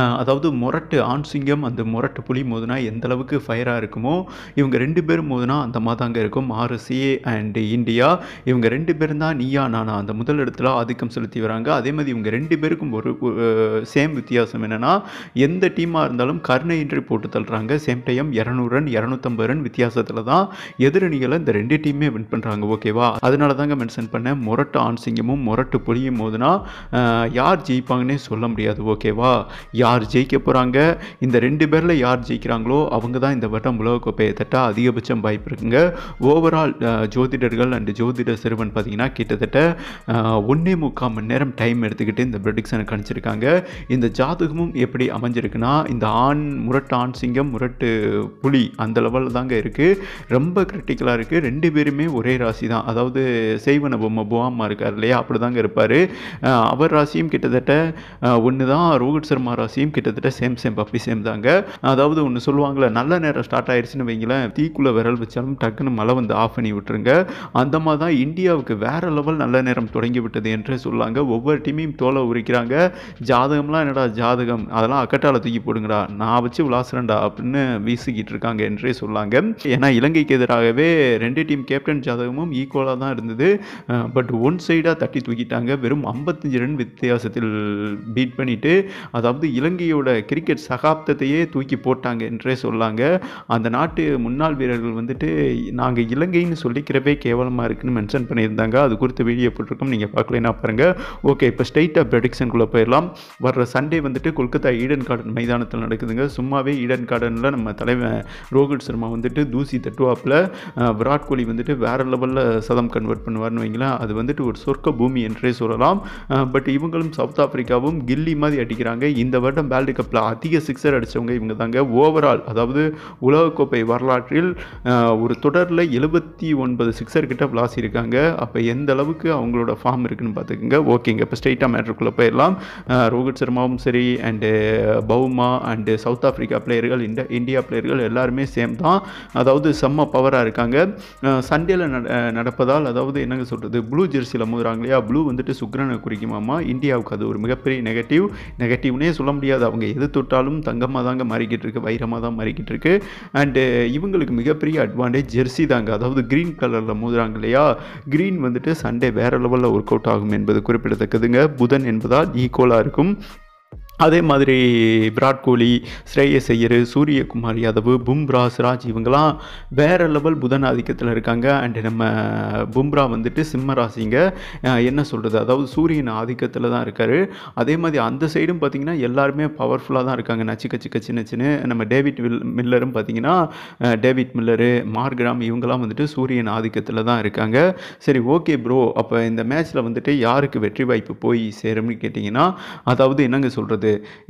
அஹ் அதாவது முரட்டு ஆண் சிங்கம் அந்த முரட்டு புலி மோதுனா எந்த அளவுக்கு ஃபயராக இருக்குமோ இவங்க ரெண்டு பேரும் மோதுனா அந்த மாதிரி தாங்க இருக்கும் ஆர்எஸ்ஏ அண்ட் இந்தியா இவங்க ரெண்டு பேரும் தான் நீயா நானா அந்த முதல் இடத்துல ஆதிக்கம் செலுத்தி வராங்க அதே மாதிரி இவங்க ரெண்டு பேருக்கும் ஒரு சேம் வித்தியாசம் என்னென்னா எந்த டீமாக இருந்தாலும் கருணையின்றி போட்டு தள்ளுறாங்க சேம் டைம் இரநூறு ரன் இரநூத்தம்பது ரன் வித்தியாசத்தில் தான் எதிரணிகளை இந்த ரெண்டு டீமே வின் பண்ணுறாங்க ஓகேவா அதனால தாங்க மென்ஷன் பண்ணேன் முரட்டு ஆண் சிங்கமும் முரட்டு புலியும் மோதுனா அஹ், யார் ஜெயிப்பாங்கன்னே சொல்ல முடியாது ஓகேவா யார் ஜெயிக்க போகிறாங்க இந்த ரெண்டு பேரில் யார் ஜெயிக்கிறாங்களோ அவங்க தான் இந்த வருடம் உலகக்கோப்பையை தட்ட அதிகபட்சம் வாய்ப்பு இருக்குங்க ஓவரால் ஜோதிடர்கள் அண்ட் ஜோதிட சிறுவன் பார்த்தீங்கன்னா கிட்டத்தட்ட அஹ், ஒண்ணே முக்கால் மணி நேரம் டைம் எடுத்துக்கிட்டு இந்த ப்ரெடிக்ஷனை கணிச்சிருக்காங்க இந்த ஜாதகமும் எப்படி அமைஞ்சிருக்குன்னா இந்த ஆண் முரட்டு ஆண் சிங்கம் முரட்டு புலி அந்த லெவலில் தாங்க இருக்குது ரொம்ப கிரிட்டிக்கலாக இருக்குது ரெண்டு பேருமே ஒரே ராசி தான் அதாவது செய்வன பொம்மை புவாமா இருக்கார் இல்லையா அப்படி தாங்க இருப்பார் அவர் ராசியும் கிட்டத்தட்ட ஒன்று தான் ரோஹித் சர்மா ராசியும் கிட்டத்தட்ட சேம் சேம் பப்பி சேம் தாங்க அதாவது ஒன்று சொல்லுவாங்களே நல்ல நேரம் ஸ்டார்ட் ஆயிடுச்சுன்னு வைங்களேன் தீக்குள்ளே விரல் வச்சாலும் டக்குன்னு மழை வந்து ஆஃப் பண்ணி விட்டுருங்க அந்த மாதிரி தான் இந்தியாவுக்கு வேற லெவல் நல்ல நேரம் தொடங்கி விட்டது என்றே சொல்லாங்க ஒவ்வொரு டீமையும் தோலை உரிக்கிறாங்க ஜாதகம்லாம் என்னடா ஜாதகம் அதெல்லாம் அக்கட்டால தூக்கி போடுங்கடா நான் வச்சு விளாசுறேன்டா அப்படின்னு வீசிக்கிட்டு இருக்காங்க என்றே சொல்லாங்க ஏன்னா இலங்கைக்கு எதிராகவே ரெண்டு டீம் கேப்டன் ஜாதகமும் ஈக்குவலாக தான் இருந்தது பட் ஒன் சைடாக தட்டி தூக்கிட்டாங்க வெறும் 55 ரன் வித்தியாசத்தில் பீட் பண்ணிட்டு அதாவது இலங்கையோட கிரிக்கெட் சகாப்தத்தையே தூக்கி போட்டாங்க என்றே சொல்லாங்க அந்த நாட்டு முன்னாள் வீரர்கள் வந்துட்டு நாங்கள் இலங்கைன்னு சொல்லிக்கிறவே கேவலமாக இருக்குன்னு மென்ஷன் பண்ணியிருந்தாங்க அது குறித்து வீடியோ போட்டிருக்கோம் நீங்கள் பார்க்கலைன்னா பாருங்கள் ஓகே இப்போ ஸ்ட்ரைட்டாக ப்ரெடிக்ஷனுக்குள்ளே போயிடலாம் வர்ற சண்டே வந்துட்டு கொல்கத்தா ஈடன் கார்டன் மைதானத்தில் நடக்குதுங்க சும்மாவே ஈடன் கார்டனில் நம்ம தலைவன் ரோஹித் சர்மா வந்துட்டு தூசி தட்டுவாப்பில் விராட் கோலி வந்துட்டு வேறு லெவலில் சதம் கன்வெர்ட் பண்ணுவார்னு வைங்களேன் அது வந்துட்டு ஒரு சொர்க்க பூமி என்றே சொல்லலாம் பட் இவங்களும் சவுத் ஆப்பிரிக்காவும் கில்லி மாதிரி அடிக்கிறாங்க இந்த வருடம் வேர்ல்டு கப்பில் அதிக சிக்ஸர் அடித்தவங்க இவங்க தாங்க ஓவரால் அதாவது உலகக்கோப்பை வரலாற்றில் அஹ், ஒரு தொடரில் எழுபத்தி ஒன்பது சிக்ஸர் கிட்ட விளாசி இருக்காங்க அப்போ எந்த அளவுக்கு அவங்களோட ஃபார்ம் இருக்குன்னு பார்த்துக்கோங்க ஓகேங்க இப்போ ஸ்ட்ரைட்டாக மேட்ருக்குள்ளே போயிடலாம் அஹ், ரோஹித் சர்மாவும் சரி and Bavuma and south Africa பிளேயர்கள் இந்த இந்தியா பிளேயர்கள் எல்லாருமே சேம் தான் அதாவது செம்ம பவராக இருக்காங்க சண்டேல நடப்பதால் அதாவது என்னங்க சொல்கிறது ப்ளூ ஜெர்சியில் மோதுறாங்க இல்லையா ப்ளூ வந்துட்டு சுக்ரனை குறிக்குமாமா இந்தியாவுக்கு அது ஒரு மிகப்பெரிய நெகட்டிவ் நெகட்டிவ்னே சொல்ல முடியாது அவங்க எது தொட்டாலும் தங்கமாக தாங்க மாறிக்கிட்டு இருக்கு வைரமாக தான் மாறிக்கிட்டு இருக்கு அண்டு இவங்களுக்கு மிகப்பெரிய அட்வான்டேஜ் ஜெர்சி தாங்க அதாவது க்ரீன் கலரில் மோதுறாங்க இல்லையா க்ரீன் வந்துட்டு சண்டே வேறு லெவலில் ஒர்க் அவுட் ஆகும் என்பது குறிப்பிடத்தக்கதுங்க புதன் என்பதால் ஈக்குவலாக இருக்கும் அதே மாதிரி விராட் கோலி ஸ்ரேயஸ் ஐயர் சூரியகுமார் யாதவ் பும்ரா சிராஜ் இவங்கெல்லாம் வேறு லெவல் புதன் ஆதிக்கத்தில் இருக்காங்க அண்டு நம்ம பும்ரா வந்துட்டு சிம்ம ராசிங்க அஹ் என்ன சொல்கிறது அதாவது சூரியன் ஆதிக்கத்தில் தான் இருக்கார் அதே மாதிரி அந்த சைடும் பார்த்திங்கன்னா எல்லாருமே பவர்ஃபுல்லாக தான் இருக்காங்க நச்சு கச்சு கச்சு நச்சுன்னு நம்ம டேவிட் வில் மில்லரும் பார்த்திங்கன்னா அஹ் டேவிட் மில்லரு மார்கிராம் இவங்கெல்லாம் வந்துட்டு சூரியன் ஆதிக்கத்தில் தான் இருக்காங்க சரி ஓகே ப்ரோ அப்போ இந்த மேட்ச்சில் வந்துட்டு யாருக்கு வெற்றி வாய்ப்பு போய் சேரும்னு கேட்டிங்கன்னா அதாவது என்னங்க சொல்கிறது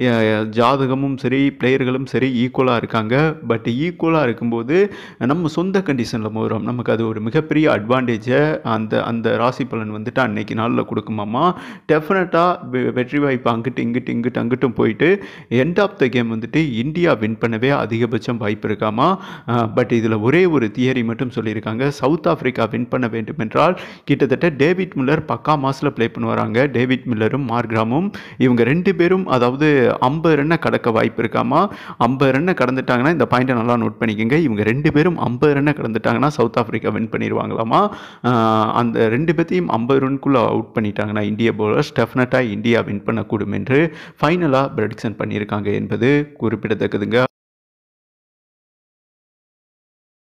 ஜாதகமும் சரி பிளேயர்களும் சரி ஈக்குவலாக இருக்காங்க பட் ஈக்குவலாக இருக்கும்போது நம்ம சொந்த கண்டிஷனில் மோதுறோம் நமக்கு அது ஒரு மிகப்பெரிய அட்வான்டேஜை அந்த அந்த ராசி பலன் வந்துட்டு அன்னைக்கு நாளில் கொடுக்குமாமா டெஃபினட்டாக வெற்றி வாய்ப்பு அங்கிட்டு இங்கிட்டு இங்கிட்டு அங்கிட்டும் போயிட்டு எண்ட் ஆஃப் த கேம் வந்துட்டு இந்தியா வின் பண்ணவே அதிகபட்சம் வாய்ப்பு இருக்காமா பட் இதில் ஒரே ஒரு தியரி மட்டும் சொல்லியிருக்காங்க சவுத் ஆப்பிரிக்கா வின் பண்ண வேண்டும் என்றால் கிட்டத்தட்ட டேவிட் மில்லர் பக்கா மாசில் ப்ளே பண்ணுவாராங்க டேவிட் மில்லரும் மார்க்ராமும் இவங்க ரெண்டு பேரும் அதாவது ஐம்பது ரன்னை கடக்க வாய்ப்பு இருக்காமா ஐம்பது ரன்னை கடந்துட்டாங்கன்னா இந்த பாயிண்ட்டை நல்லா நோட் பண்ணிக்கோங்க இவங்க ரெண்டு பேரும் ஐம்பது ரன்னை கடந்துட்டாங்கன்னா சவுத் ஆப்பிரிக்கா வின் பண்ணிடுவாங்களாமா ஆஹ் அந்த ரெண்டு பேர்த்தையும் ஐம்பது ரன்குள்ளே அவுட் பண்ணிட்டாங்கன்னா இந்திய பவுலர்ஸ் டெஃபினட்டாக இந்தியா வின் பண்ணக்கூடும் என்று ஃபைனலாக ப்ரெடிக்ஷன் பண்ணியிருக்காங்க என்பது குறிப்பிடத்தக்கதுங்க